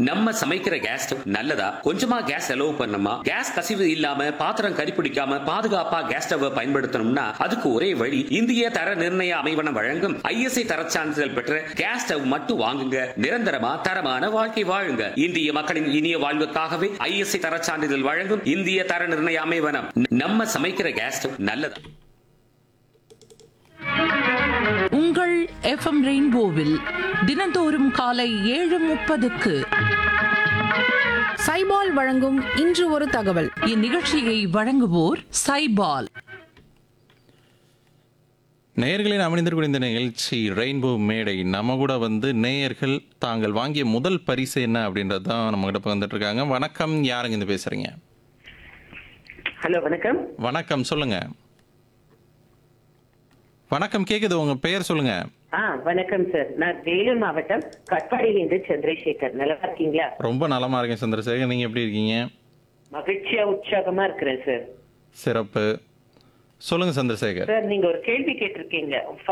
நம்ம சமைக்கிற gas stove நல்லதா கொஞ்சமா கேஸ் செலவு பண்ணணுமா கேஸ் கசிவு இல்லாம பாத்திரம் கரிப்பிடிக்காம பாதுகாப்பா கேஸ் ஸ்டவ் பயன்படுத்தணும்னா அதுக்கு ஒரே வழி இந்திய தர நிர்ணய அமைவனம் வழங்கும் ஐஎஸ்ஐ தரச் சான்றிதழ் பெற்ற கேஸ் ஸ்டவ் மட்டும் வாங்குங்க நிரந்தரமா தரமான வாழ்க்கை வாழுங்க இந்திய மக்களின் இனிய வாழ்வுக்காகவே ஐஎஸ்ஐ தரச் சான்றிதழ் வழங்கும் இந்திய தர நிர்ணய அமைவனம் நம்ம சமைக்கிற கேஸ் ஸ்டவ் நல்லதா உங்கள் எஃப்எம் ரெயின்போவில் தினந்தோறும் காலை ஏழு முப்பதுக்கு சைபால் வழங்கும் இன்று ஒரு தகவல் இந்நிகழ்ச்சியை வழங்குவோர் சைபால் நேயர்களின் அமைந்திருக்கூடிய இந்த நிகழ்ச்சி ரெயின்போ மேடை நம்ம கூட வந்து நேயர்கள் தாங்கள் வாங்கிய முதல் பரிசு என்ன அப்படின்றது தான் நம்ம கிட்ட வந்துட்டு இருக்காங்க வணக்கம் யாருங்க இந்த பேசுறீங்க ஹலோ வணக்கம் வணக்கம் சொல்லுங்க வணக்கம் கேக்குது உங்க பெயர் சொல்லுங்க ஆ வணக்கம் சார் நான் வேலூர் மாவட்டம் கட்பாடியிலிருந்து சந்திரசேகர் நல்லா இருக்கீங்களா ரொம்ப நலமா இருக்கேன் சந்திரசேகர் நீங்க எப்படி இருக்கீங்க மகிழ்ச்சியா உற்சாகமா இருக்கிறேன் சார் சிறப்பு சொல்லுங்க சந்திரசேகர் சார் நீங்க ஒரு கேள்வி கேட்டிருக்கீங்க